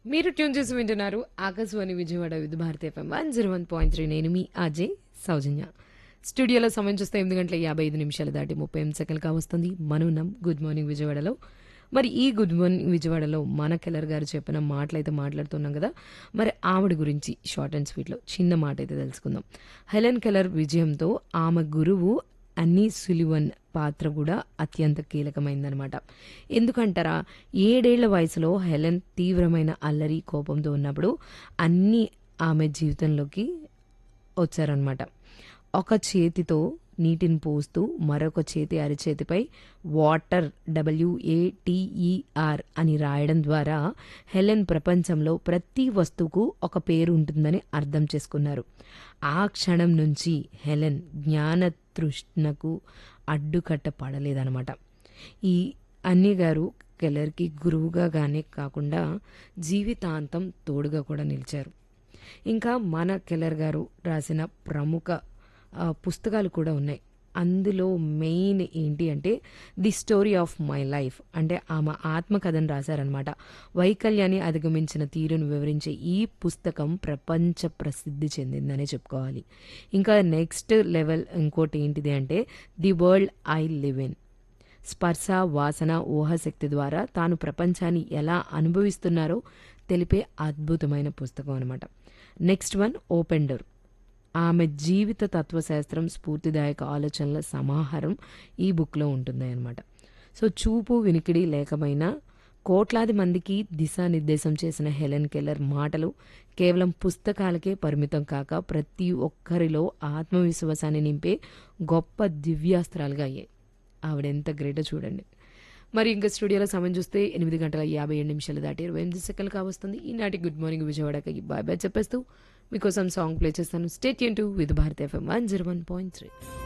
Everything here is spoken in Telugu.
మీరు ట్యూన్ చేసి వింటున్నారు Akashvani Vijayawada Vividh Bharati F M one zero one point three నేను మీ అజయ్ సౌజన్య స్టూడియోలో సమయం చూస్తే ఎనిమిది గంటల యాభై ఐదు నిమిషాలు దాటి ముప్పై ఎనిమిది సెకండ్లు కావస్తుంది మనున్నాం గుడ్ మార్నింగ్ విజయవాడలో మరి ఈ గుడ్ మార్నింగ్ విజయవాడలో మన కెల్లర్ గారు చెప్పిన మాటలైతే మాట్లాడుతున్నాం కదా మరి ఆవిడ గురించి షార్ట్ అండ్ స్వీట్లో చిన్న మాట అయితే తెలుసుకుందాం హెలెన్ కెల్లర్ విజయంతో ఆమె గురువు అన్నీ సులివన్ పాత్ర కూడా అత్యంత కీలకమైందనమాట ఎందుకంటారా ఏడేళ్ల వయసులో హెలెన్ తీవ్రమైన అల్లరి కోపంతో ఉన్నప్పుడు అన్నీ ఆమె జీవితంలోకి వచ్చారనమాట ఒక చేతితో నీటిని పోస్తూ మరొక చేతి అరిచేతిపై వాటర్ డబ్ల్యూఏటిఈఆర్ అని రాయడం ద్వారా హెలెన్ ప్రపంచంలో ప్రతి వస్తువుకు ఒక పేరు ఉంటుందని అర్థం చేసుకున్నారు ఆ క్షణం నుంచి హెలెన్ జ్ఞాన తృష్ణకు అడ్డుకట్ట పడలేదన్నమాట ఈ అన్ని గారు కెల్లర్కి గురువుగా గానే కాకుండా జీవితాంతం తోడుగా కూడా నిలిచారు ఇంకా మన కెల్లర్ గారు రాసిన ప్రముఖ ఆ, పుస్తకాలు కూడా ఉన్నాయి అందులో మెయిన్ ఏంటి అంటే the story of my life అంటే ఆమె ఆత్మకథను రాశారనమాట వైకల్యాన్ని అధిగమించిన తీరును వివరించే ఈ పుస్తకం ప్రపంచ ప్రసిద్ధి చెందిందనే చెప్పుకోవాలి ఇంకా నెక్స్ట్ లెవెల్ ఇంకోటి ఏంటిది అంటే the world I live in స్పర్శ వాసన ఊహాశక్తి ద్వారా తాను ప్రపంచాన్ని ఎలా అనుభవిస్తున్నారో తెలిపే అద్భుతమైన పుస్తకం అనమాట నెక్స్ట్ వన్ ఓపెన్ డోర్ ఆమె జీవిత తత్వశాస్త్రం స్ఫూర్తిదాయక ఆలోచనల సమాహారం ఈ బుక్లో ఉంటుంది అనమాట సో చూపు వినికిడి లేకపోయినా కోట్లాది మందికి దిశానిర్దేశం చేసిన హెలెన్ కెల్లర్ మాటలు కేవలం పుస్తకాలకే పరిమితం కాక ప్రతి ఒక్కరిలో ఆత్మవిశ్వాసాన్ని నింపే గొప్ప దివ్యాస్త్రాలుగా అయ్యాయి ఆవిడ ఎంత గ్రేటో చూడండి మరి ఇంకా స్టూడియోలో సమయం చూస్తే ఎనిమిది గంటల యాభై ఏడు నిమిషాలు దాటి ఇరవై ఎనిమిది సెకండ్లు కావస్తుంది ఈనాటి గుడ్ మార్నింగ్ విజయవాడకి బాయ్ బాయ్ చెప్పేస్తూ మీకోసం సాంగ్ ప్లే చేస్తాను స్టేట్ యూన్ to with Bharat F M one zero one point three